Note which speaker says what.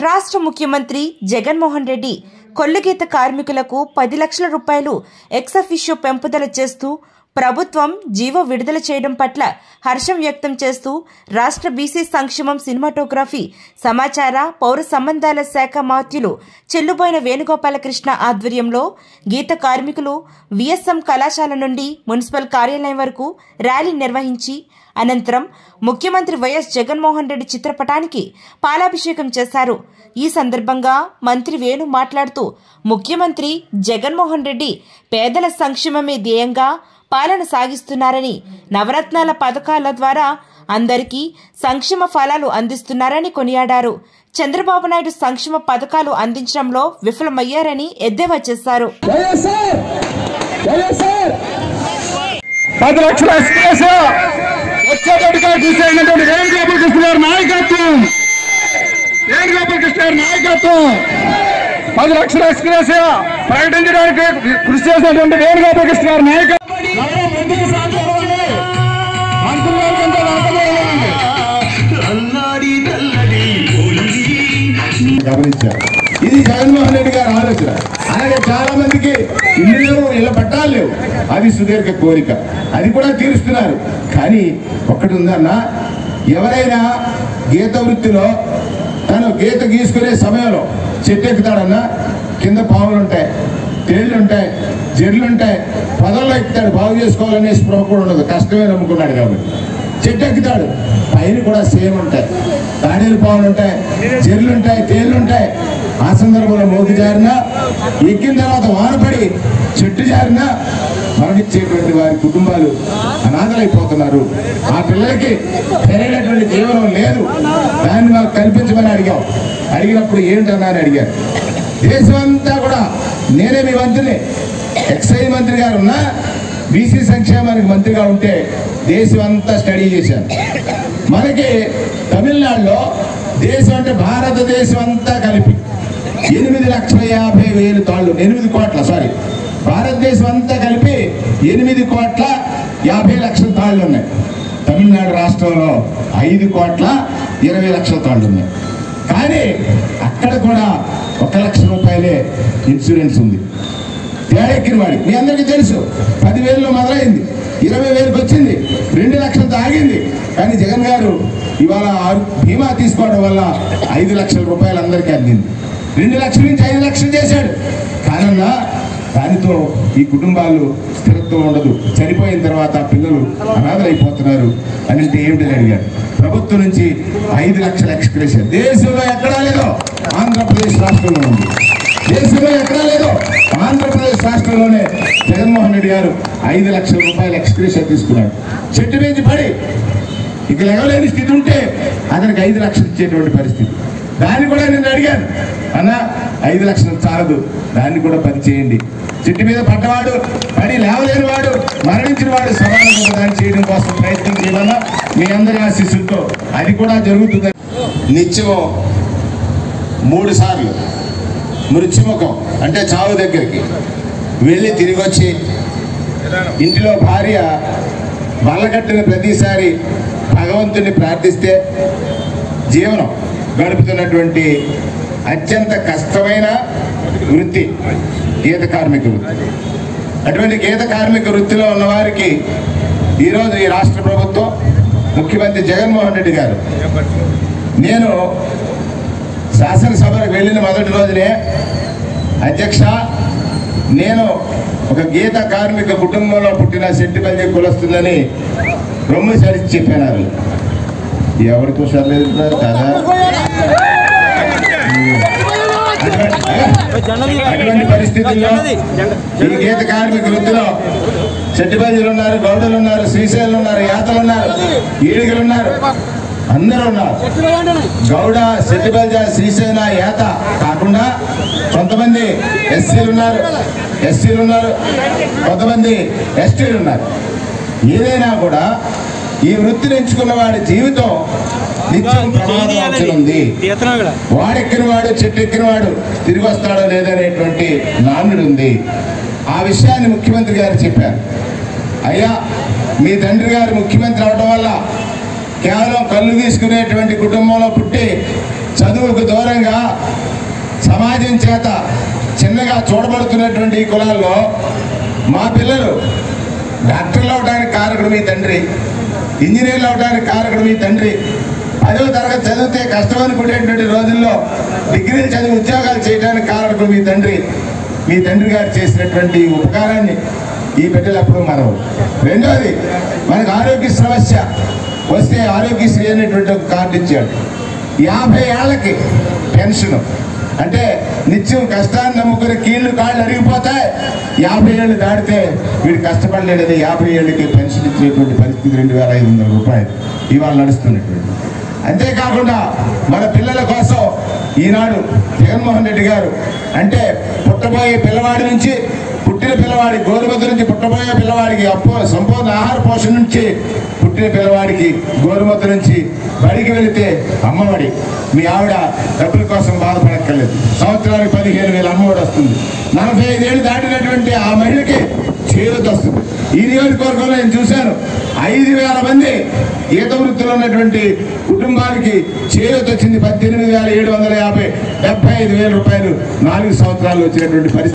Speaker 1: రాష్ట్ర ముఖ్యమంత్రి జగన్మోహన్ రెడ్డి కొల్లుగీత కార్మికులకు పది లక్షల రూపాయలు ఎక్సఫిషియో పెంపుదల చేస్తూ ప్రభుత్వం జీవో విడుదల చేయడం పట్ల హర్షం వ్యక్తం చేస్తూ రాష్ట్ర బీసీ సంక్షేమం సినిమాటోగ్రఫీ సమాచార పౌర సంబంధాల శాఖ మాత్యులు చెల్లుబోయిన వేణుగోపాలకృష్ణ ఆధ్వర్యంలో గీత కార్మికులు విఎస్ఎం కళాశాల నుండి మున్సిపల్ కార్యాలయం వరకు ర్యాలీ నిర్వహించి అనంతరం ముఖ్యమంత్రి వైఎస్ జగన్మోహన్ రెడ్డి చిత్రపటానికి పాలాభిషేకం చేశారు ఈ సందర్భంగా మంత్రి వేణు మాట్లాడుతూ ముఖ్యమంత్రి జగన్మోహన్ రెడ్డి పేదల సంక్షేమమే ధ్యేయంగా పాలన సాగిస్తున్నారని నవరత్నాల పథకాల ద్వారా అందరికీ సంక్షేమ ఫలాలు అందిస్తున్నారని కొనియాడారు చంద్రబాబు నాయుడు సంక్షేమ పథకాలు అందించడంలో విఫలమయ్యారని ఎద్దేవా చేశారు
Speaker 2: వైఎస్ఆర్ వైఎస్ఆర్ పది లక్షల ఎక్స్ప్రెస్ వచ్చేటట్టుగా కృషి అయినటువంటి వేణుగోపాల కృష్ణ గారి నాయకత్వం వేణుగోపాల కృష్ణ గారి నాయకత్వం పది లక్షల ఎక్స్ప్రెస్ ప్రకటించడానికి కృషి చేసినటువంటి వేణుగోపాల కృష్ణ గారి నాయకత్వం ఎవరో ముందుకు సాగిపోవాలి. మంత్రుల కంటే రాకపోవాలి. గమనించారు ఇది జగన్మోహన్ రెడ్డి గారి ఆలోచన అలాగే చాలా మందికి ఇల్లు లేవు ఇళ్ళ పట్టాలు లేవు అది సుదీర్ఘ కోరిక అది కూడా తీరుస్తున్నారు కానీ ఒకటి ఉందన్న ఎవరైనా గీత వృత్తిలో తను గీత గీసుకునే సమయంలో చెట్టు ఎక్కుతాడన్నా కింద పాములు ఉంటాయి తేళ్లు ఉంటాయి జెర్లు ఉంటాయి పొదల్లో ఎక్కుతాడు బాగు చేసుకోవాలనే స్పృహ కూడా ఉండదు కష్టమే నమ్ముకున్నాడు కాబట్టి చెట్టు ఎక్కుతాడు పైన కూడా సేమ్ ఉంటాయి తాడేలు పావులు ఉంటాయి చెర్లు ఉంటాయి తేళ్లు ఉంటాయి ఆ సందర్భంలో మోగి జారినా ఎక్కిన తర్వాత వానపడి చెట్టు జారినా మరణించేటువంటి వారి కుటుంబాలు అనాథలైపోతున్నారు ఆ పిల్లలకి సరైనటువంటి జీవనం లేదు దాన్ని మాకు కల్పించమని అడిగాం అడిగినప్పుడు ఏంటన్నా అని అడిగారు దేశమంతా కూడా నేనే మీ మంత్రిని ఎక్సైజ్ మంత్రి గారు ఉన్నా బీసీ సంక్షేమానికి మంత్రిగా ఉంటే దేశం అంతా స్టడీ చేశాను మనకి తమిళనాడులో దేశం అంటే భారతదేశం అంతా కలిపి ఎనిమిది లక్షల యాభై వేలు తాళ్ళు ఎనిమిది కోట్ల సారీ భారతదేశం అంతా కలిపి ఎనిమిది కోట్ల యాభై లక్షల తాళ్ళు ఉన్నాయి తమిళనాడు రాష్ట్రంలో ఐదు కోట్ల ఇరవై లక్షల తాళ్ళు ఉన్నాయి కానీ అక్కడ కూడా ఒక లక్ష రూపాయలే ఇన్సూరెన్స్ ఉంది తేడెక్కిన వాడికి మీ అందరికీ తెలుసు పదివేలలో మొదలైంది ఇరవై వేలకు వచ్చింది రెండు లక్షలతో ఆగింది కానీ జగన్ గారు ఇవాళ ఆరు- బీమా తీసుకోవడం వల్ల ఐదు లక్షల రూపాయలు అందరికీ అందింది రెండు లక్షల నుంచి ఐదు లక్షలు చేశాడు కానన్నా దానితో ఈ కుటుంబాలు స్థిరత్వం ఉండదు చనిపోయిన తర్వాత ఆ పిల్లలు అనాథలైపోతున్నారు అని అంటే ఏమిటని అడిగారు ప్రభుత్వం నుంచి ఐదు లక్షల ఎక్స్ప్రెషన్ దేశంలో ఎక్కడా లేదో ఆంధ్రప్రదేశ్ రాష్ట్రంలో ఉంది దేశంలో ఎక్కడా లేదు ఆంధ్రప్రదేశ్ రాష్ట్రంలోనే జగన్మోహన్ రెడ్డి గారు ఐదు లక్షల రూపాయల ఎక్స్ప్రెషన్ తీసుకున్నాడు చెట్టు మీద పడి ఇక లెగలేని స్థితి ఉంటే అతనికి ఐదు లక్షలు ఇచ్చేటువంటి పరిస్థితి దాన్ని కూడా నేను అడిగాను అన్న ఐదు లక్షలు చాలదు దాన్ని కూడా పని చేయండి చెట్టు మీద పడ్డవాడు పడి లేవలేని వాడు మరణించిన వాడు సమానంగా దాన్ని చేయడం కోసం ప్రయత్నం చేయాలన్నా మీ అందరి ఆశీస్సులతో అది కూడా జరుగుతుంది నిత్యము మూడు సార్లు మృత్యుముఖం అంటే చావు దగ్గరికి వెళ్ళి తిరిగి వచ్చి ఇంటిలో భార్య వల్లగట్టిన ప్రతిసారి భగవంతుని ప్రార్థిస్తే జీవనం గడుపుతున్నటువంటి అత్యంత కష్టమైన వృత్తి గీత కార్మిక వృత్తి అటువంటి గీత కార్మిక వృత్తిలో ఉన్న వారికి ఈరోజు ఈ రాష్ట్ర ప్రభుత్వం ముఖ్యమంత్రి జగన్మోహన్ రెడ్డి గారు నేను శాసనసభకు వెళ్ళిన మొదటి రోజునే అధ్యక్ష నేను ఒక గీత కార్మిక కుటుంబంలో పుట్టిన సెట్టిపల్లి కులస్తుందని రొమ్ము సరిచి చెప్పాను ఆ రోజు. ఎవరికి హుషారు కదా అటువంటి పరిస్థితుల్లో ఈ గీత కార్మిక వృత్తిలో చెట్టిపల్లిలు ఉన్నారు గౌడలు ఉన్నారు శ్రీశైలం ఉన్నారు యాతలు ఉన్నారు ఈడిగలు ఉన్నారు అందరూ ఉన్నారు గౌడ సెట్టిబల్జ శ్రీశైల యాత కాకుండా కొంతమంది ఎస్సీలు ఉన్నారు ఎస్సీలు ఉన్నారు కొంతమంది ఎస్టీలు ఉన్నారు ఏదైనా కూడా ఈ వృత్తిని ఎంచుకున్న వాడి జీవితం నిత్యం ప్రమాదం ఉంది వాడెక్కిన వాడు చెట్టు ఎక్కిన వాడు తిరిగి వస్తాడో లేదనేటువంటి నానుడు ఉంది ఆ విషయాన్ని ముఖ్యమంత్రి గారు చెప్పారు అయ్యా మీ తండ్రి గారు ముఖ్యమంత్రి అవడం వల్ల కేవలం కళ్ళు తీసుకునేటువంటి కుటుంబంలో పుట్టి చదువుకు దూరంగా సమాజం చేత చిన్నగా చూడబడుతున్నటువంటి ఈ కులాల్లో మా పిల్లలు డాక్టర్లు అవడానికి కారకుడు మీ తండ్రి ఇంజనీర్లు అవడానికి కారకుడు మీ తండ్రి పదవ తరగతి చదివితే కష్టం అనుకునేటువంటి రోజుల్లో డిగ్రీలు చదివి ఉద్యోగాలు చేయడానికి కారకుడు మీ తండ్రి మీ తండ్రి గారు చేసినటువంటి ఉపకారాన్ని ఈ బిడ్డలు అప్పుడు మనం రెండోది మనకు ఆరోగ్య సమస్య వస్తే ఆరోగ్యశ్రీ అనేటువంటి ఒక కార్డు ఇచ్చాడు యాభై ఏళ్ళకి పెన్షన్ అంటే నిత్యం కష్టాన్ని నమ్ముకుని కీళ్ళు కాళ్ళు అరిగిపోతాయి యాభై ఏళ్ళు దాటితే వీడు కష్టపడలేడని యాభై ఏళ్ళకి పెన్షన్ ఇచ్చేటువంటి పరిస్థితి రెండు వేల ఐదు వందల రూపాయలు ఇవాళ నడుస్తున్నటువంటి అంతేకాకుండా మన పిల్లల కోసం ఈనాడు జగన్మోహన్ రెడ్డి గారు అంటే పుట్టబోయే పిల్లవాడి నుంచి పుట్టిన పిల్లవాడి గోరుముద్ద నుంచి పుట్టబోయే పిల్లవాడికి అప్పో సంపూర్ణ ఆహార పోషణ నుంచి పుట్టిన పిల్లవాడికి గోరుముద్ద నుంచి బడికి వెళితే అమ్మఒడి మీ ఆవిడ డబ్బుల కోసం బాధపడక్కర్లేదు సంవత్సరానికి పదిహేను వేల అమ్మఒడి వస్తుంది నలభై ఐదేళ్ళు దాటినటువంటి ఆ మహిళకి చేయూత వస్తుంది ఈ నియోజకవర్గంలో నేను చూశాను ఐదు వేల మంది ఈత వృత్తిలో ఉన్నటువంటి కుటుంబానికి చేయూత వచ్చింది పద్దెనిమిది వేల ఏడు వందల యాభై డెబ్బై ఐదు వేల రూపాయలు నాలుగు సంవత్సరాలు వచ్చినటువంటి పరిస్థితి